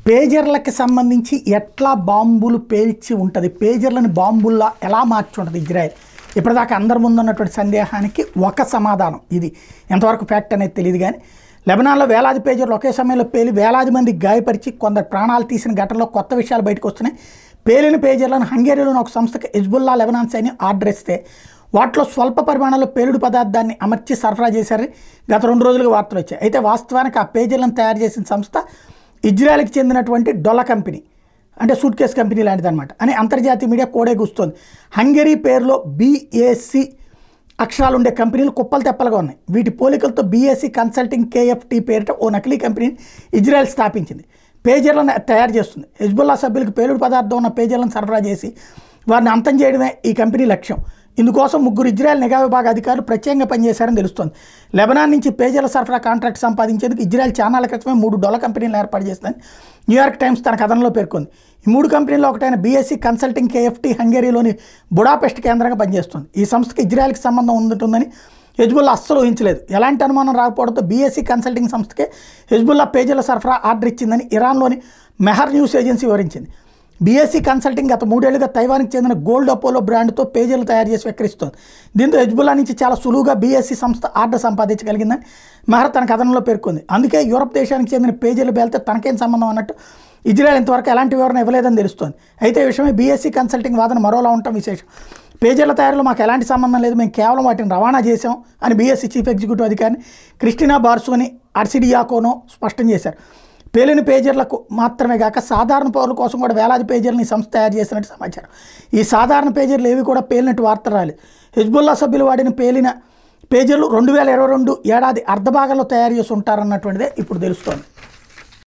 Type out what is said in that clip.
పేజర్లకి సంబంధించి ఎట్లా బాంబులు పేల్చి ఉంటుంది పేజర్లను బాంబుల్లా ఎలా మార్చి ఉంటుంది ఇజ్రాయెల్ ఇప్పటిదాకా అందరి ముందు ఉన్నటువంటి సందేహానికి ఒక సమాధానం ఇది ఎంతవరకు ఫ్యాక్ట్ అనేది తెలియదు కానీ లెబనాన్లో వేలాది పేజర్లు ఒకే సమయంలో పేలి వేలాది మంది గాయపరిచి కొందరు ప్రాణాలు తీసిన ఘటనలో కొత్త విషయాలు బయటకు వస్తున్నాయి పేలిన పేజర్లను హంగేరీలోని ఒక సంస్థకు హిజ్బుల్లా లెబనాన్ సైన్యం ఆర్డర్ ఇస్తే వాటిలో స్వల్ప పరిమాణంలో పేలుడు పదార్థాన్ని అమర్చి సరఫరా చేశారని గత రెండు రోజులుగా వార్తలు వచ్చాయి అయితే వాస్తవానికి ఆ పేజీలను తయారు చేసిన సంస్థ ఇజ్రాయెల్కి చెందినటువంటి డొల కంపెనీ అంటే సూట్ కేస్ కంపెనీ లాంటిది అనమాట అని అంతర్జాతీయ మీడియా కోడే గుస్తోంది హంగరీ పేరులో బీఏసి అక్షరాలు ఉండే కంపెనీలు కుప్పలు తెప్పలుగా ఉన్నాయి వీటి పోలికలతో బీఎస్సీ కన్సల్టింగ్ కేఎఫ్టీ పేరిట ఓ నకిలీ కంపెనీని ఇజ్రాయెల్ స్థాపించింది పేజర్లను తయారు చేస్తుంది హెజ్బుల్లా సభ్యులకు పేలుడు పదార్థం ఉన్న పేజర్లను సరఫరా చేసి వారిని అంతం చేయడమే ఈ కంపెనీ లక్ష్యం ఇందుకోసం ముగ్గురు ఇజ్రాయెల్ నిఘా విభాగ అధికారులు ప్రత్యేకంగా పనిచేశారని తెలుస్తోంది లెబనాన్ నుంచి పేజర్ల సరఫరా కాంట్రాక్ట్ సంపాదించేందుకు ఇజ్రాయెల్ చానాల క్రితమే మూడు డొల కంపెనీలు ఏర్పాటు చేస్తుందని న్యూయార్క్ టైమ్స్ తన కథనంలో పేర్కొంది ఈ మూడు కంపెనీల్లో ఒకటైన బీఎస్సీ కన్సల్టింగ్ కేఎఫ్టీ హంగేరీలోని బుడాపెస్ట్ కేంద్రంగా పనిచేస్తుంది ఈ సంస్థకి ఇజ్రాయెల్కి సంబంధం ఉంటుందని హెజ్బుల్లా అస్సలు ఊహించలేదు ఎలాంటి అనుమానం రాకపోవడంతో బీఎస్సీ కన్సల్టింగ్ సంస్థకే హెజ్బుల్లా పేజీల సరఫరా ఆర్డర్ ఇచ్చిందని ఇరాన్లోని మెహర్ న్యూస్ ఏజెన్సీ వివరించింది బీఎస్సీ కన్సల్టింగ్ గత మూడేళ్లుగా తైవాన్కి చెందిన గోల్డ్ అపోలో బ్రాండ్తో పేజీలు తయారు చేసి విక్రయిస్తోంది దీంతో హెజ్బుల్లా నుంచి చాలా సులువుగా బీఎస్సీ సంస్థ ఆర్డర్ సంపాదించగలిగిందని మెహర్ తన కథనంలో పేర్కొంది అందుకే యూరప్ దేశానికి చెందిన పేజీలు పేలితే తనకేం సంబంధం అన్నట్టు ఇజ్రాయెల్ ఇంతవరకు ఎలాంటి వివరణ ఇవ్వలేదని తెలుస్తోంది అయితే ఈ విషయమే బీఎస్సీ కన్సల్టింగ్ వాదన మరోలా ఉండటం విశేషం పేజీల తయారీలో మాకు ఎలాంటి సంబంధం లేదు మేము కేవలం వాటిని రవాణా చేశాం అని బీఎస్సీ చీఫ్ ఎగ్జిక్యూటివ్ అధికారిని క్రిస్టినా బార్సోని అర్సిడియాకోనో స్పష్టం చేశారు పేలిన పేజర్లకు మాత్రమే కాక సాధారణ పౌరుల కోసం కూడా వేలాది పేజీలను ఈ సంస్థ తయారు చేసినట్టు సమాచారం ఈ సాధారణ పేజర్లు ఏవి కూడా పేలినట్టు వార్త రాలేదు హెజ్బుల్లా సభ్యులు వాడిన పేలిన పేజర్లు రెండు వేల ఇరవై రెండు ఏడాది అర్ధభాగంలో తయారు చేసి ఉంటారన్నటువంటిదే ఇప్పుడు తెలుస్తోంది